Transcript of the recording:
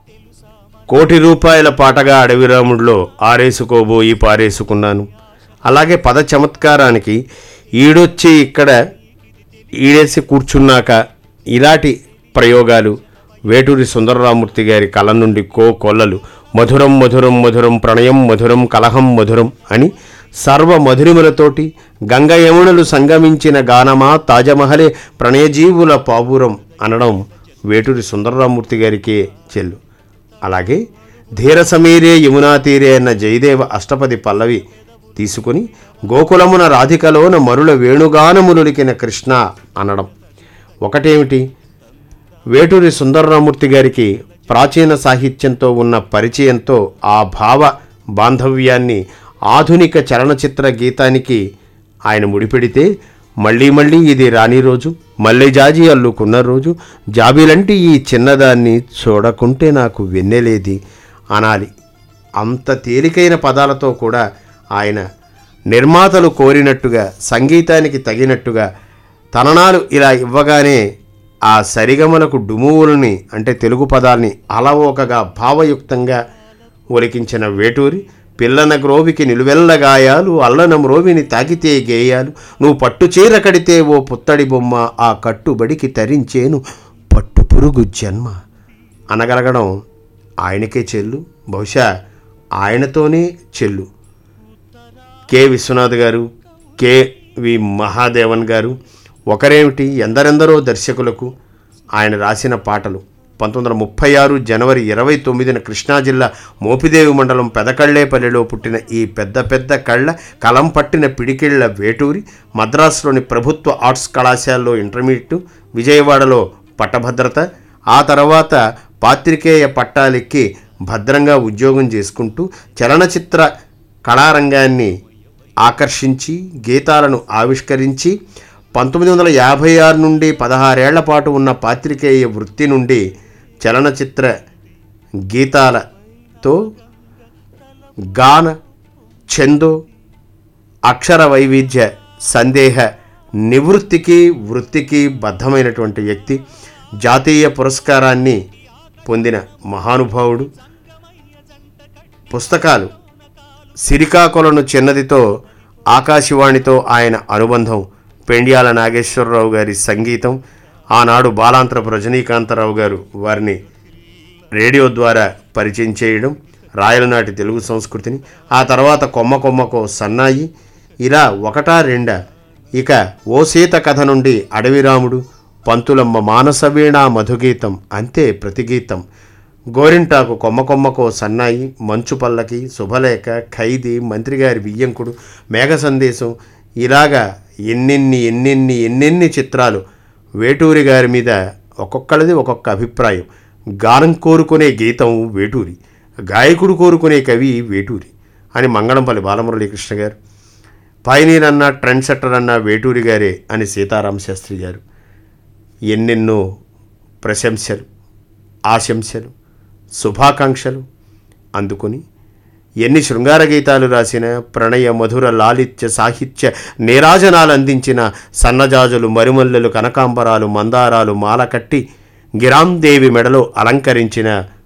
కోటి రూపాయల పాటగా అడవిరాముడిలో ఆరేసుకోబోయి పారేసుకున్నాను అలాగే పద చమత్కారానికి ఈడొచ్చి ఇక్కడ ఈడేసి కూర్చున్నాక ఇలాంటి ప్రయోగాలు వేటూరి సుందరరామూర్తి గారి కళ నుండి కో కొల్లలు మధురం మధురం మధురం ప్రణయం మధురం కలహం మధురం అని సర్వ మధురిమలతోటి గంగ యమునలు సంగమించిన గానమా తాజమహలే ప్రణయజీవుల పావురం అనడం వేటూరి సుందరరామూర్తి గారికే చెల్లు అలాగే ధీర సమీరే యమునా తీరే అన్న జయదేవ అష్టపది పల్లవి తీసుకుని గోకులమున రాధికలోన మరుల వేణుగానములులికిన కృష్ణ అనడం ఒకటేమిటి వేటూరి సుందరరామూర్తి గారికి ప్రాచీన సాహిత్యంతో ఉన్న పరిచయంతో ఆ భావ బాంధవ్యాన్ని ఆధునిక చలనచిత్ర గీతానికి ఆయన ముడిపెడితే మళ్ళీ మళ్ళీ ఇది రాని రోజు మళ్ళీ జాజి అల్లుకున్న రోజు జాబిలంటి ఈ చిన్నదాన్ని చూడకుంటే నాకు వెన్నెలేది అనాలి అంత తేలికైన పదాలతో కూడా ఆయన నిర్మాతలు కోరినట్టుగా సంగీతానికి తగినట్టుగా తననాలు ఇలా ఇవ్వగానే ఆ సరిగమలకు డుమువులని అంటే తెలుగు పదాల్ని అలవోకగా భావయుక్తంగా ఒలికించిన వేటూరి పిల్లన గ్రోవికి నిలువెల్ల గాయాలు అల్లన మ్రోవిని తాకితే గేయాలు నువ్వు పట్టు చీర కడితే ఓ పుత్తడి బొమ్మ ఆ కట్టుబడికి తరించేను పట్టు పురుగు జన్మ అనగలగడం ఆయనకే చెల్లు బహుశా ఆయనతోనే చెల్లు కె విశ్వనాథ్ గారు కె వి మహాదేవన్ గారు ఒకరేమిటి ఎందరెందరో దర్శకులకు ఆయన రాసిన పాటలు పంతొమ్మిది వందల ముప్పై ఆరు జనవరి ఇరవై తొమ్మిదిన కృష్ణా జిల్లా మోపిదేవి మండలం పెదకళ్ళేపల్లిలో పుట్టిన ఈ పెద్ద పెద్ద కళ్ళ కలం పట్టిన పిడికిళ్ల వేటూరి మద్రాసులోని ప్రభుత్వ ఆర్ట్స్ కళాశాలలో ఇంటర్మీడియట్ విజయవాడలో పట్టభద్రత ఆ తర్వాత పాత్రికేయ పట్టాలెక్కి భద్రంగా ఉద్యోగం చేసుకుంటూ చలనచిత్ర కళారంగాన్ని ఆకర్షించి గీతాలను ఆవిష్కరించి పంతొమ్మిది వందల యాభై ఆరు నుండి పదహారేళ్ల పాటు ఉన్న పాత్రికేయ వృత్తి నుండి చలనచిత్ర గీతాలతో గాన ఛందో అక్షర వైవిధ్య సందేహ నివృత్తికి వృత్తికి బద్ధమైనటువంటి వ్యక్తి జాతీయ పురస్కారాన్ని పొందిన మహానుభావుడు పుస్తకాలు సిరికాకొలను చిన్నదితో ఆకాశవాణితో ఆయన అనుబంధం పెండ్యాల నాగేశ్వరరావు గారి సంగీతం ఆనాడు బాలాంతరపు రజనీకాంతరావు గారు వారిని రేడియో ద్వారా పరిచయం చేయడం రాయలనాటి తెలుగు సంస్కృతిని ఆ తర్వాత కొమ్మ కొమ్మకో సన్నాయి ఇలా ఒకటా రెండా ఇక ఓ సీత కథ నుండి అడవిరాముడు పంతులమ్మ మానసవీణ మధుగీతం అంతే ప్రతిగీతం గోరింటాకు కొమ్మ కొమ్మకో సన్నాయి మంచు పల్లకి శుభలేఖ ఖైదీ మంత్రిగారి బియ్యంకుడు మేఘ సందేశం ఇలాగా ఎన్నెన్ని ఎన్నెన్ని ఎన్నెన్ని చిత్రాలు వేటూరి గారి మీద ఒక్కొక్కళ్ళది ఒక్కొక్క అభిప్రాయం గానం కోరుకునే గీతం వేటూరి గాయకుడు కోరుకునే కవి వేటూరి అని మంగళంపల్లి బాలమురళీకృష్ణ గారు పైనీర్ అన్న ట్రెండ్ సెట్టర్ అన్న వేటూరి గారే అని సీతారామ శాస్త్రి గారు ఎన్నెన్నో ప్రశంసలు ఆశంసలు శుభాకాంక్షలు అందుకొని ఎన్ని శృంగార గీతాలు రాసిన ప్రణయ మధుర లాలిత్య సాహిత్య నీరాజనాలు అందించిన సన్నజాజులు మరిమల్లెలు కనకాంబరాలు మందారాలు మాల కట్టి గిరాందేవి మెడలో అలంకరించిన